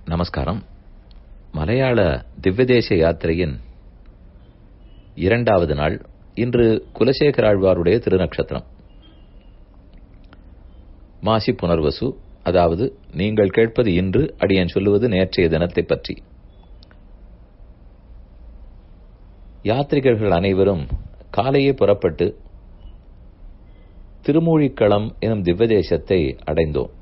நமஸ்காரம் மலையாள திவ்யதேச யாத்திரையின் இரண்டாவது நாள் இன்று குலசேகராழ்வாருடைய திருநக்ஷத்திரம் மாசி புனர்வசு அதாவது நீங்கள் கேட்பது இன்று அடியன் சொல்லுவது நேற்றைய தினத்தை பற்றி யாத்ரிகர்கள் அனைவரும் காலையே புறப்பட்டு திருமூழிக்களம் எனும் திவ்யதேசத்தை அடைந்தோம்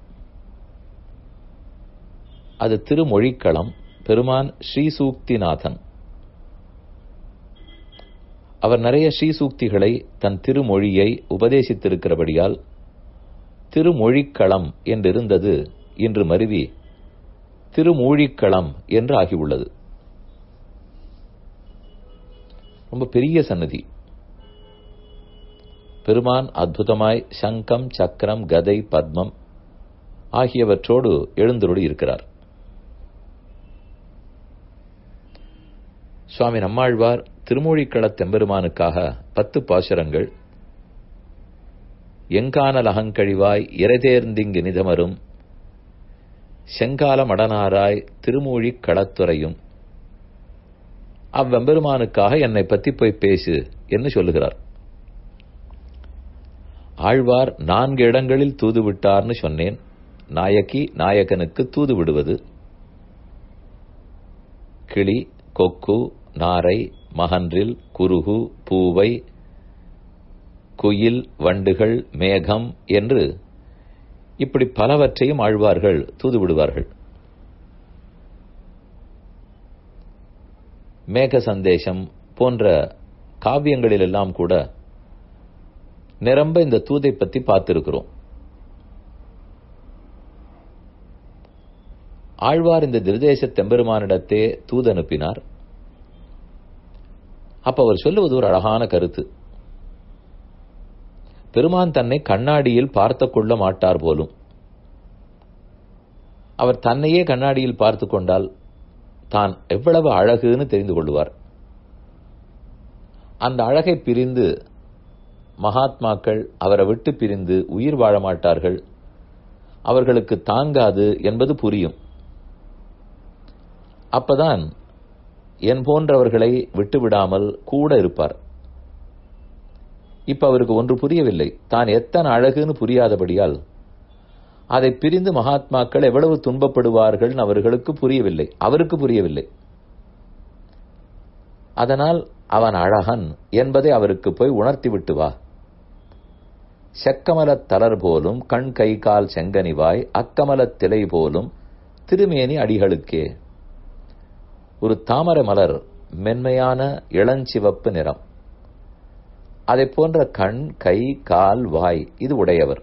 அது திருமொழிக்களம் பெருமான் ஸ்ரீசூக்திநாதன் அவர் நிறைய ஸ்ரீசூக்திகளை தன் திருமொழியை உபதேசித்திருக்கிறபடியால் திருமொழிக்களம் என்றிருந்தது இன்று மருவி திருமூழிக்களம் என்று ஆகியுள்ளது ரொம்ப பெரிய சன்னதி பெருமான் அற்புதமாய் சங்கம் சக்கரம் கதை பத்மம் ஆகியவற்றோடு எழுந்தருளி இருக்கிறார் சுவாமி நம்மாழ்வார் திருமூழிக்களத் தெம்பெருமானுக்காக பத்து பாசுரங்கள் எங்கானல் அகங்கழிவாய் இறைதேர்ந்திங்கு நிதமரும் செங்கால மடனாராய் திருமூழிக் களத்துறையும் அவ்வெம்பெருமானுக்காக என்னை பத்தி போய் பேசு என்று சொல்லுகிறார் ஆழ்வார் நான்கு இடங்களில் தூது விட்டார்னு சொன்னேன் நாயக்கி நாயகனுக்கு தூது விடுவது கிளி கொக்கு நாரை மகன்றில் குருகு பூவை குயில் வண்டுகள் மேகம் என்று இப்படி பலவற்றையும் ஆழ்வார்கள் தூது விடுவார்கள் மேக சந்தேசம் போன்ற காவியங்களிலெல்லாம் கூட நிரம்ப இந்த தூதை பற்றி பார்த்திருக்கிறோம் ஆழ்வார் இந்த திருதேச தெம்பெருமானிடத்தே தூது அனுப்பினார் அப்ப அவர் சொல்லுவது ஒரு அழகான கருத்து பெருமான் தன்னை கண்ணாடியில் பார்த்து கொள்ள மாட்டார் போலும் அவர் தன்னையே கண்ணாடியில் பார்த்து கொண்டால் தான் எவ்வளவு அழகுன்னு தெரிந்து கொள்வார் அந்த அழகை பிரிந்து மகாத்மாக்கள் அவரை விட்டு பிரிந்து உயிர் வாழ மாட்டார்கள் அவர்களுக்கு தாங்காது என்பது புரியும் அப்பதான் என் போன்றவர்களை விட்டுவிடாமல் கூட இருப்பார் இப்ப அவருக்கு ஒன்று புரியவில்லை தான் எத்தனை அழகுன்னு புரியாதபடியால் அதை பிரிந்து மகாத்மாக்கள் எவ்வளவு துன்பப்படுவார்கள் அவர்களுக்கு புரியவில்லை அவருக்கு புரியவில்லை அதனால் அவன் அழகன் என்பதை அவருக்கு போய் உணர்த்தி விட்டு வா செக்கமலத் தளர் போலும் கண் கை கால் செங்கனிவாய் அக்கமலத் திலை போலும் திருமேனி அடிகளுக்கே ஒரு தாமரை மலர் மென்மையான இளஞ்சிவப்பு நிறம் அதை போன்ற கண் கை கால் வாய் இது உடையவர்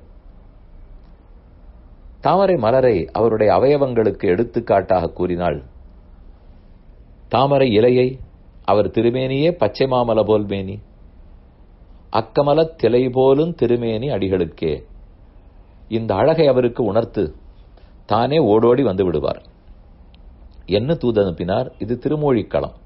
தாமரை மலரை அவருடைய அவயவங்களுக்கு எடுத்துக்காட்டாக கூறினாள் தாமரை இலையை அவர் திருமேனியே பச்சை மாமல போல் மேனி அக்கமலத் திலை போலும் திருமேனி அடிகளுக்கே இந்த அழகை அவருக்கு உணர்த்து தானே ஓடோடி வந்து விடுவார் என்ன தூது அனுப்பினார் இது திருமூழிக்களம்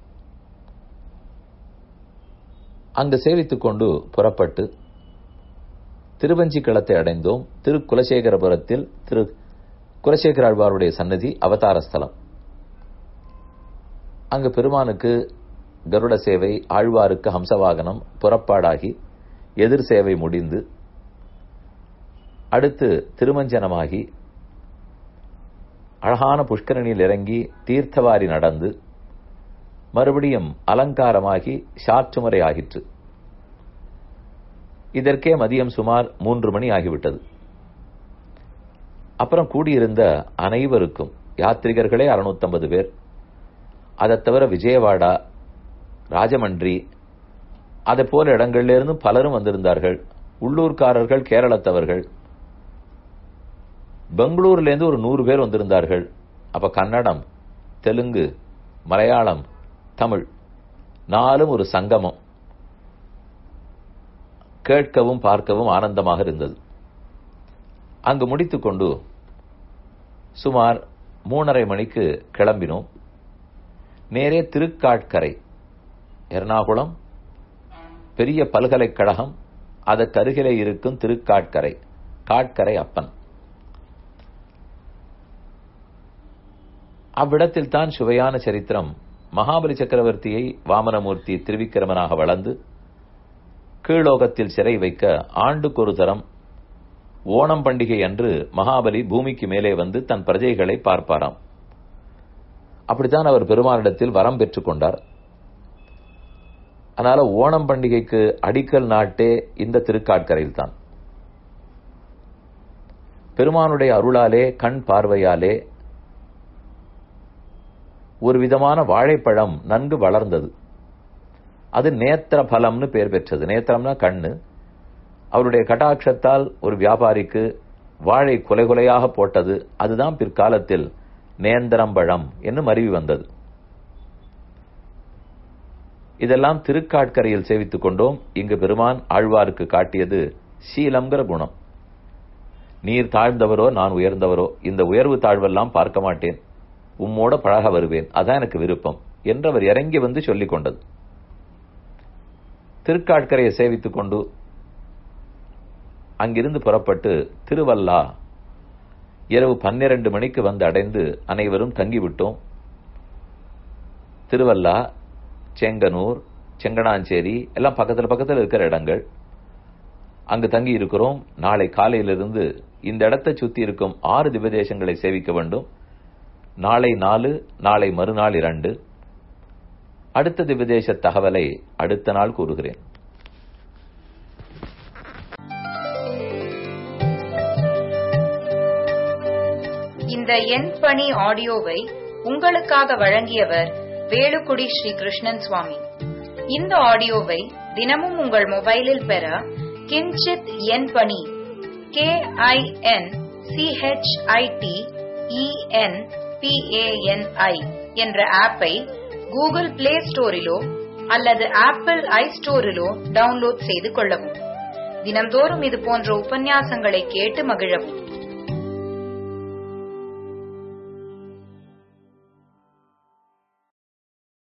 அங்கு சேவித்துக் கொண்டு புறப்பட்டு திருவஞ்சிக்களத்தை அடைந்தோம் திரு குலசேகரபுரத்தில் திரு குலசேகராழ்வாருடைய சன்னதி அவதார ஸ்தலம் அங்கு பெருமானுக்கு கருட சேவை ஆழ்வாருக்கு ஹம்சவாகனம் புறப்பாடாகி எதிர் சேவை முடிந்து அடுத்து திருமஞ்சனமாகி அழகான புஷ்கரணியில் இறங்கி தீர்த்தவாரி நடந்து மறுபடியும் அலங்காரமாகி சாற்றுமுறை ஆகிற்று இதற்கே மதியம் சுமார் மூன்று மணி ஆகிவிட்டது அப்புறம் கூடியிருந்த அனைவருக்கும் யாத்ரிகர்களே அறுநூத்தம்பது பேர் அதை தவிர விஜயவாடா ராஜமன்றி அதை போல இடங்களிலிருந்து பலரும் வந்திருந்தார்கள் உள்ளூர்காரர்கள் கேரளத்தவர்கள் பெங்களூர்லேருந்து ஒரு நூறு பேர் வந்திருந்தார்கள் அப்ப கன்னடம் தெலுங்கு மலையாளம் தமிழ் நாலும் ஒரு சங்கமம் கேட்கவும் பார்க்கவும் ஆனந்தமாக இருந்தது அங்கு முடித்துக்கொண்டு சுமார் மூணரை மணிக்கு கிளம்பினோம் நேரே திருக்காட்கரை எர்ணாகுளம் பெரிய பல்கலைக்கழகம் அதற்கு அருகிலே இருக்கும் திருக்காட்கரை காட்கரை அப்பன் அவ்விடத்தில் தான் சுவையான சரித்திரம் மகாபலி சக்கரவர்த்தியை வாமனமூர்த்தி திருவிக்கிரமனாக வளர்ந்து கீழோகத்தில் சிறை வைக்க ஆண்டுக்கொரு தரம் ஓணம் பண்டிகை அன்று மகாபலி பூமிக்கு மேலே வந்து தன் பிரஜைகளை பார்ப்பாராம் அப்படித்தான் அவர் பெருமானிடத்தில் வரம் பெற்றுக் கொண்டார் அதனால ஓணம் பண்டிகைக்கு அடிக்கல் நாட்டே இந்த திருக்காட்கரையில் தான் பெருமானுடைய அருளாலே கண் பார்வையாலே ஒரு விதமான வாழைப்பழம் நன்கு வளர்ந்தது அது நேத்திர பலம்னு பேர் பெற்றது நேத்திரம்னா கண்ணு அவருடைய கட்டாட்சத்தால் ஒரு வியாபாரிக்கு வாழை கொலை கொலையாக போட்டது அதுதான் பிற்காலத்தில் நேந்திரம்பழம் என்று மருவி வந்தது இதெல்லாம் திருக்காட்கரையில் சேவித்துக் கொண்டோம் இங்கு பெருமான் ஆழ்வாருக்கு காட்டியது சீலம்ங்கிற குணம் நீர் தாழ்ந்தவரோ நான் உயர்ந்தவரோ இந்த உயர்வு தாழ்வெல்லாம் பார்க்க மாட்டேன் உம்மோட பழக வருவேன் அதான் எனக்கு விருப்பம் என்று அவர் இறங்கி வந்து சொல்லிக் கொண்டது திருக்காட்கரையை சேவித்துக் கொண்டு அங்கிருந்து புறப்பட்டு திருவல்லா இரவு பன்னிரண்டு மணிக்கு வந்து அடைந்து அனைவரும் தங்கிவிட்டோம் திருவல்லா செங்கனூர் செங்கனாஞ்சேரி எல்லாம் பக்கத்தில் பக்கத்தில் இருக்கிற இடங்கள் அங்கு தங்கி இருக்கிறோம் நாளை காலையிலிருந்து இந்த இடத்தை சுத்தி இருக்கும் ஆறு திவதேசங்களை சேவிக்க வேண்டும் நாளை நாலு நாளை மறுநாள் இரண்டு அடுத்த திவதேச தகவலை அடுத்த நாள் கூறுகிறேன் இந்த எண் பணி ஆடியோவை உங்களுக்காக வழங்கியவர் வேலுக்குடி ஸ்ரீ கிருஷ்ணன் சுவாமி இந்த ஆடியோவை தினமும் உங்கள் மொபைலில் பெற கிஞ்சித் எண் பணி கே ஐ என் சிஹெச்ஐடி இஎன் பிஏஎன்ஐ என்ற ஆப்பை கூகுள் பிளே ஸ்டோரிலோ அல்லது ஆப்பிள் ஐ ஸ்டோரிலோ டவுன்லோட் செய்து கொள்ளவும் தினம்தோறும் இது போன்ற உபன்யாசங்களை கேட்டு மகிழவும்